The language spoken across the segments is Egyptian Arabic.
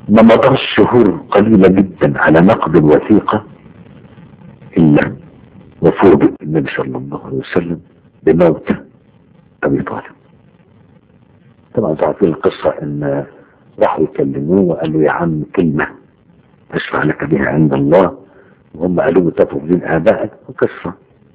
ما مضاش شهور قليلة جدا على نقد الوثيقة إلا وفوجئ النبي صلى الله عليه وسلم بموت أبي طالب طبعا تعرفين القصة إن راحوا يكلموه وقالوا يا عم كلمة أشفع لك بها عند الله وهم قالوا له تفضل آبائك وقصة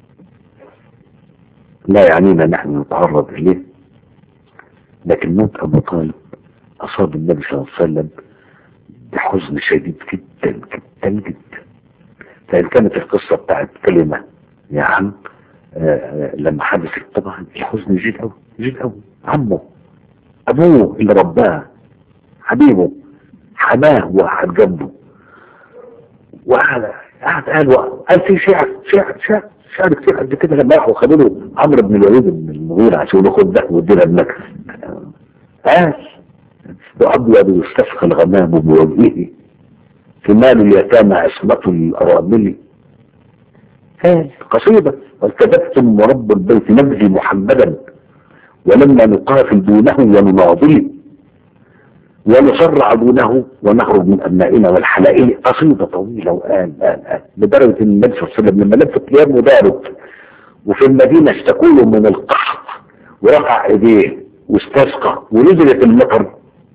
لا يعنينا نحن نتعرض إليه لكن موت أبو طالب أصاب النبي صلى الله عليه وسلم بحزن شديد جدا جدا جدا فإن كانت القصة بتاعت كلمة يا عم آه، آه، لما حدثت طبعا الحزن يزيد قوي يزيد قوي عمه أبوه اللي رباه حبيبه حماه وقعد جنبه وقعد قعد قال قال في شعر شعر شعر شعر كتير قد كده لما راحوا خدوا له عمرو بن الوليد بن المغيرة عشان يقولوا خد ده وادينا ابنك قال وأبيض يستسقى الغمام بوجهه في مال اليتامى عصمة الأرامل قال قصيدة والتبتم ورب البيت نبذي محمدا ولما نقاتل دونه ونناضله ونصرع دونه ونهرب من أبنائنا والحلائل قصيدة طويلة وقال قال قال لدرجة أن النبي صلى الله عليه وسلم لما لف ثيابه دارت وفي المدينة اشتكوا له من القحط ورفع ايديه واستسقى ونزلت المطر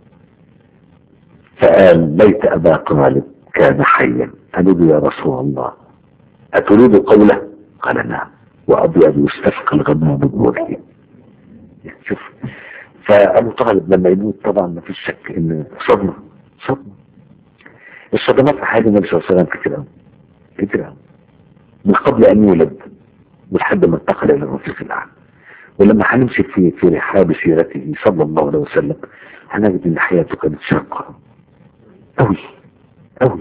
فقال بيت أبا طالب كان حيا قالوا له يا رسول الله أتريد قوله قال نعم وأبيض يستسقى الغمام بوجهه شوف فأبو طالب لما يموت طبعا ما فيش شك إن صدمة صدمة الصدمات في حياة النبي صلى الله عليه وسلم كتير قوي كتير قوي من قبل أن يولد ولحد ما انتقل إلى الرفيق الأعلى ولما هنمشي في في رحاب سيرته صلى الله عليه وسلم هنجد ان حياته كانت شاقه قوي قوي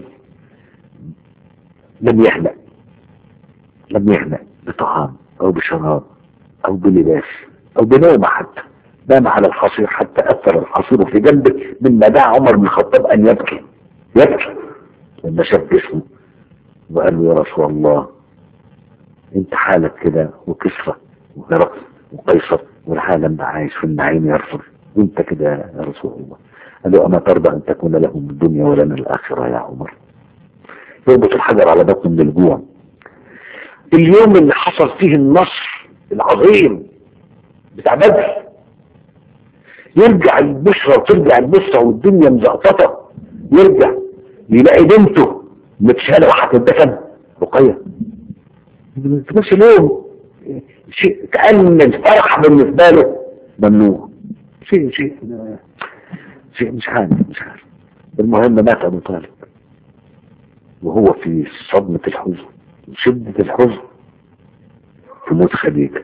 لم يهنأ لم يهنأ بطعام او بشراب او بلباس او بنوم حتى نام على الحصير حتى اثر الحصير في جنبه مما دعا عمر بن الخطاب ان يبكي يبكي لما شاف جسمه وقال له يا رسول الله انت حالك كده وكسرة وهرقل وقيصر والعالم ده عايش في النعيم يرفض وانت كده يا رسول الله قال له اما ترضى ان تكون لهم الدنيا ولنا الاخره يا عمر يربط الحجر على بطنه من الجوع اليوم اللي حصل فيه النصر العظيم بتاع بدر يرجع البشرى وترجع البشرى والدنيا مزقططه يرجع يلاقي بنته متشاله وهتدفن رقيه مش اليوم شيء كأن الفرح بالنسبة له ممنوع شيء شيء شيء مش عارف مش عارف المهم مات أبو طالب وهو في صدمة الحزن شدة الحزن في موت خديجة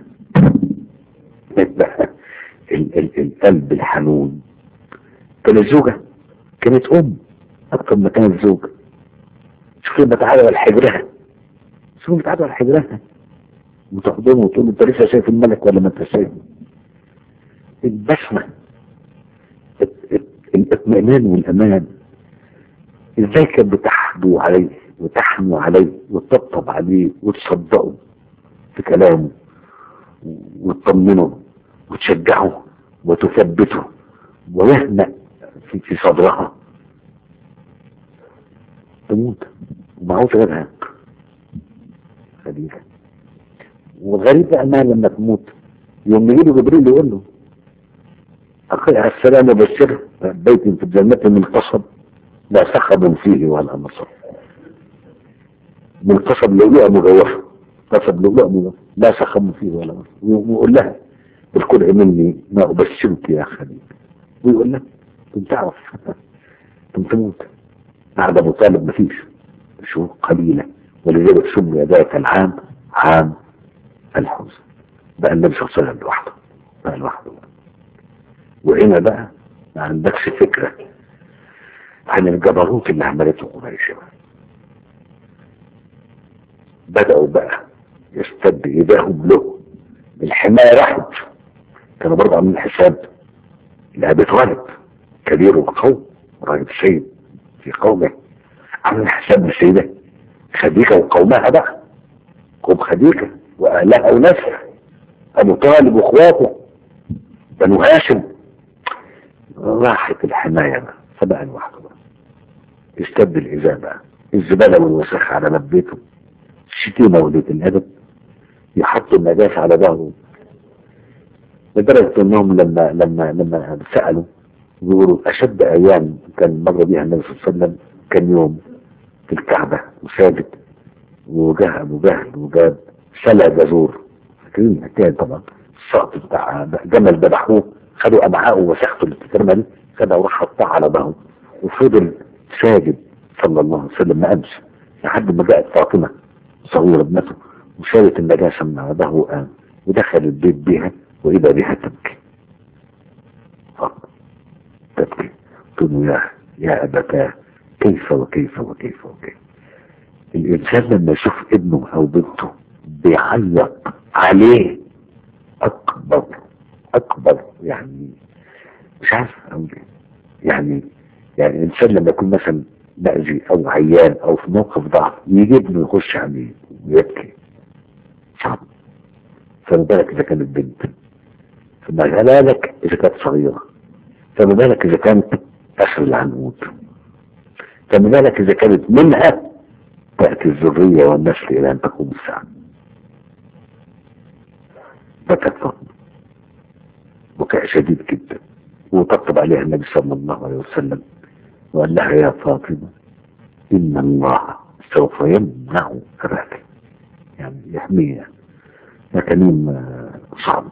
ال ال القلب الحنون كانت زوجة كانت أم أكثر ما كانت زوجة شوف لما تعالى على حجرها شوف لما تعالى على حجرها وتحضنه وتقول له انت لسه شايف الملك ولا ما انت شايف البسمة الاطمئنان والامان ازاي كانت بتحدو عليه وتحنو عليه وتطبطب عليه وتصدقه في كلامه وتطمنه وتشجعه وتثبته ويهنأ في, في صدرها تموت ومعهوش غيرها خديجه والغريب بقى انها لما تموت يوم يجي له جبريل يقول له أخي السلام وبشره بيت في الجنة من قصب لا سخب فيه ولا نصب من قصب لؤلؤة مجوفة قصب لؤلؤة مجوفة لا سخب فيه ولا نصب ويقول لها بالكل مني ما أبشرك يا خليل ويقول لها كنت تعرف كنت تموت بعد أبو طالب مفيش شهور قليلة ولذلك سمي ذاك العام عام الحزن بقى النبي صلى الله عليه وسلم لوحده بقى لوحده وهنا بقى ما عندكش فكرة عن الجبروت اللي عملته قريش بدأوا بقى يستد ايديهم له الحماية راحت كانوا برضه عاملين حساب لأبي طالب كبير القوم راجل سيد في قومه عاملين حساب لسيدة خديجة وقومها بقى قوم خديجة وأهلها وناسها أبو طالب وإخواته بنو هاشم راحت الحماية بقى فبقى لوحده بقى اشتد الإزاء بقى الزبالة والوسخ على باب بيته الشتيمة وقلة الأدب يحطوا النجاسة على ظهره لدرجة انهم لما لما لما سألوا بيقولوا أشد أيام كان مر بيها النبي صلى الله عليه وسلم كان يوم في الكعبة وساجد وجاه أبو جهل وجاب سلا جزور فاكرين الحكاية طبعا السقط بتاع جمل ذبحوه خدوا أمعاءه وسخته اللي بتترمى دي خدها وراح حطها على ظهره وفضل ساجد صلى الله عليه وسلم ما قامش لحد ما جاءت فاطمة صغيرة ابنته وشالت النجاسة من على ظهره وقام ودخل البيت بها وإذا بها تبكي فاطمة تبكي قلت له يا يا أبتاه كيف وكيف وكيف وكيف الإنسان لما يشوف ابنه أو بنته بيعيط عليه أكبر أكبر يعني مش عارف أقول إيه. يعني يعني الإنسان لما يكون مثلا مأذي أو عيان أو في موقف ضعف يجي ابنه يخش عليه ويبكي صعب فما بالك إذا كانت بنت فما بالك إذا كانت صغيرة فما بالك إذا كانت أسر العنقود فما بالك إذا كانت منها تأتي الذرية والنسل إلى أن تقوم الساعة بكت فاطمة بكاء شديد جدا وطبطب عليها النبي صلى الله عليه وسلم وقال لها يا فاطمة إن الله سوف يمنع أباك يعني يحميها ده كلام صعب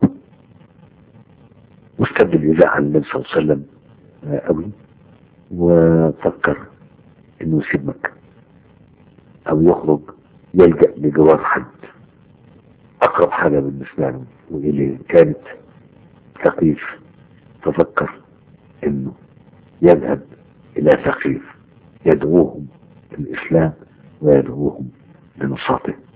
واستبدل الإذاعة عن النبي صلى الله عليه وسلم قوي وفكر إنه يسيب مكة أو يخرج يلجأ لجوار حد أقرب حاجة بالنسبة له وإليه كانت ثقيف ففكر إنه يذهب إلى ثقيف يدعوهم للإسلام ويدعوهم لنصرته